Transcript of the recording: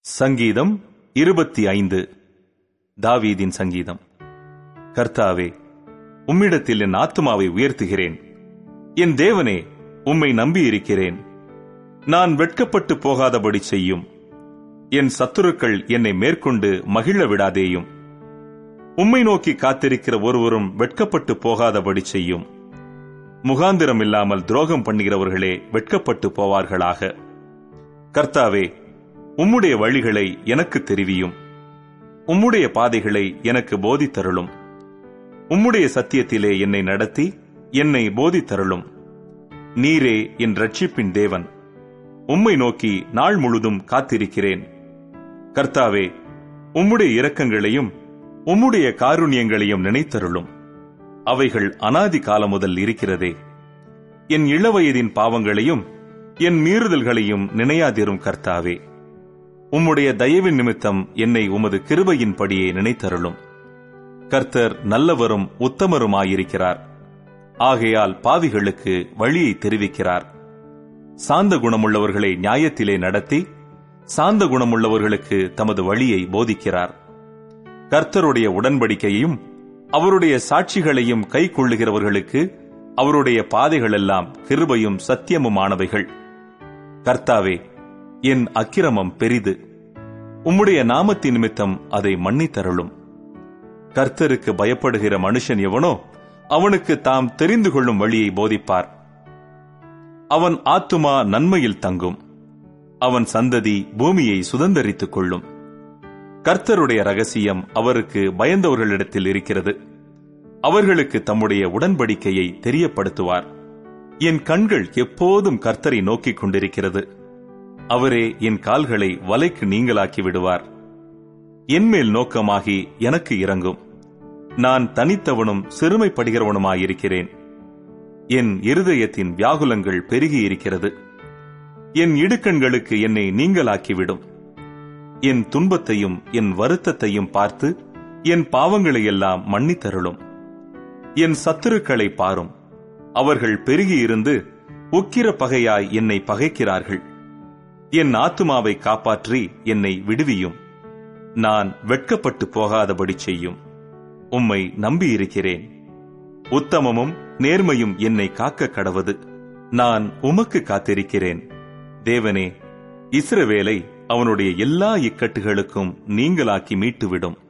சங்கீதம் இருபத்தி ஐந்து தாவீதின் சங்கீதம் கர்த்தாவே உம்மிடத்தில் என் ஆத்துமாவை உயர்த்துகிறேன் என் தேவனே உம்மை நம்பியிருக்கிறேன் நான் வெட்கப்பட்டு போகாதபடி செய்யும் என் சத்துருக்கள் என்னை மேற்கொண்டு மகிழ விடாதேயும் உம்மை நோக்கி காத்திருக்கிற ஒருவரும் வெட்கப்பட்டு போகாதபடி செய்யும் முகாந்திரம் இல்லாமல் துரோகம் பண்ணுகிறவர்களே வெட்கப்பட்டு போவார்களாக கர்த்தாவே உம்முடைய வழிகளை எனக்கு தெரிவியும் உம்முடைய பாதைகளை எனக்கு போதித்தருளும் உம்முடைய சத்தியத்திலே என்னை நடத்தி என்னை போதித்தருளும் நீரே என் ரட்சிப்பின் தேவன் உம்மை நோக்கி நாள் முழுதும் காத்திருக்கிறேன் கர்த்தாவே உம்முடைய இரக்கங்களையும் உம்முடைய காருண்யங்களையும் நினைத்தருளும் அவைகள் அனாதி காலம் முதல் இருக்கிறதே என் இளவயதின் பாவங்களையும் என் மீறுதல்களையும் நினையாதிரும் கர்த்தாவே உம்முடைய தயவின் நிமித்தம் என்னை உமது கிருபையின்படியே நினைத்தருளும் கர்த்தர் நல்லவரும் உத்தமருமாயிருக்கிறார் ஆகையால் பாவிகளுக்கு வழியை தெரிவிக்கிறார் சாந்த குணமுள்ளவர்களை நியாயத்திலே நடத்தி சாந்த குணமுள்ளவர்களுக்கு தமது வழியை போதிக்கிறார் கர்த்தருடைய உடன்படிக்கையையும் அவருடைய சாட்சிகளையும் கை கொள்ளுகிறவர்களுக்கு அவருடைய பாதைகளெல்லாம் கிருபையும் சத்தியமுமானவைகள் கர்த்தாவே என் அக்கிரமம் பெரிது உம்முடைய நாமத்தின் நிமித்தம் அதை மன்னித்தருளும் கர்த்தருக்கு பயப்படுகிற மனுஷன் எவனோ அவனுக்கு தாம் தெரிந்து கொள்ளும் வழியை போதிப்பார் அவன் ஆத்துமா நன்மையில் தங்கும் அவன் சந்ததி பூமியை சுதந்தரித்துக் கொள்ளும் கர்த்தருடைய ரகசியம் அவருக்கு பயந்தவர்களிடத்தில் இருக்கிறது அவர்களுக்கு தம்முடைய உடன்படிக்கையை தெரியப்படுத்துவார் என் கண்கள் எப்போதும் கர்த்தரை நோக்கிக் கொண்டிருக்கிறது அவரே என் கால்களை வலைக்கு நீங்களாக்கி விடுவார் என்மேல் நோக்கமாகி எனக்கு இறங்கும் நான் தனித்தவனும் சிறுமைப்படுகிறவனுமாயிருக்கிறேன் என் இருதயத்தின் வியாகுலங்கள் பெருகி இருக்கிறது என் இடுக்கண்களுக்கு என்னை நீங்களாக்கிவிடும் என் துன்பத்தையும் என் வருத்தத்தையும் பார்த்து என் பாவங்களை எல்லாம் மன்னித்தருளும் என் சத்துருக்களை பாரும் அவர்கள் பெருகியிருந்து உக்கிர பகையாய் என்னை பகைக்கிறார்கள் என் ஆத்துமாவை காப்பாற்றி என்னை விடுவியும் நான் வெட்கப்பட்டு போகாதபடி செய்யும் உம்மை நம்பியிருக்கிறேன் உத்தமமும் நேர்மையும் என்னை காக்க கடவது நான் உமக்கு காத்திருக்கிறேன் தேவனே இஸ்ரவேலை அவனுடைய எல்லா இக்கட்டுகளுக்கும் நீங்களாக்கி மீட்டுவிடும்